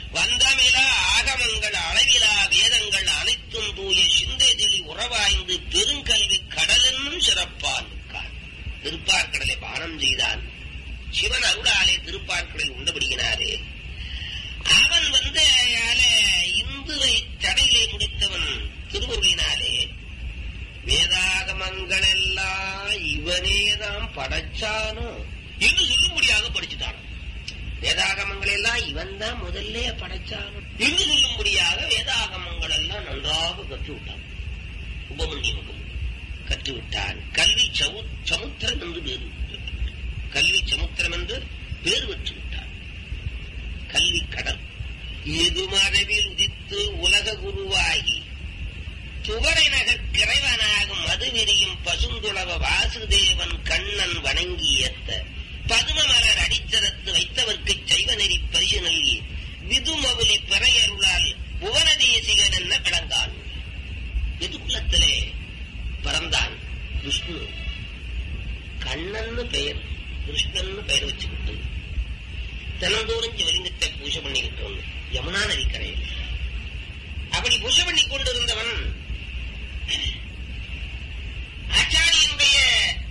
வந்தமிலா ஆகமங்கள் அளவிலா வேதங்கள் அனைத்தும் தூய சிந்தைதிலி உறவாய்ந்து பெருங்கல்வி கடலென்னும் சிறப்பான் இருக்கான் திருப்பார்கடலை பானம் செய்தான் சிவன் அருளாலே திருப்பார்கடல் உண்டபடியினாரே அவன் வந்து அயாலே இந்துவை தடையிலே முடித்தவன் திருவருளினாலே வேதாகமங்கள் எல்லாம் இவனேதான் படைச்சானோ என்று சொல்லும்படியாக படிச்சுட்டான் வேதாகமங்கள் எல்லாம் இவன் தான் முதல்ல படைச்சானோ என்று சொல்லும்படியாக வேதாகமங்கள் எல்லாம் நன்றாக கற்று விட்டான் உபமன்யமுகம் கற்றுவிட்டான் கல்வி சமு சமுத்திரம் என்று பேர் கல்வி சமுத்திரம் என்று பேர் பெற்று விட்டான் கல்வி கடல் எதுமரவில் உதித்து உலக குருவாகி துவரை நகர் கிரைவனாகும் மதுவிரியும் பசுந்துளவ வாசுதேவன் கண்ணன் வணங்கி ஏத்த பதுமமலர் அடித்தரத்து வைத்தவர்க்கு சைவ நெறி பரிசு நல்கி விதுமவுலி பிறையருளால் புவனதேசிகன் என்ன விளங்கான் எதுக்குலத்திலே பிறந்தான் விஷ்ணு கண்ணன்னு பெயர் கிருஷ்ணன்னு பெயர் வச்சுக்கிட்டு தினந்தோறும் சிவலிங்கத்தை பூஜை பண்ணிக்கிட்டு வந்தோம் யமுனா நதிக்கரையில் அப்படி பூஜை பண்ணி கொண்டிருந்தவன்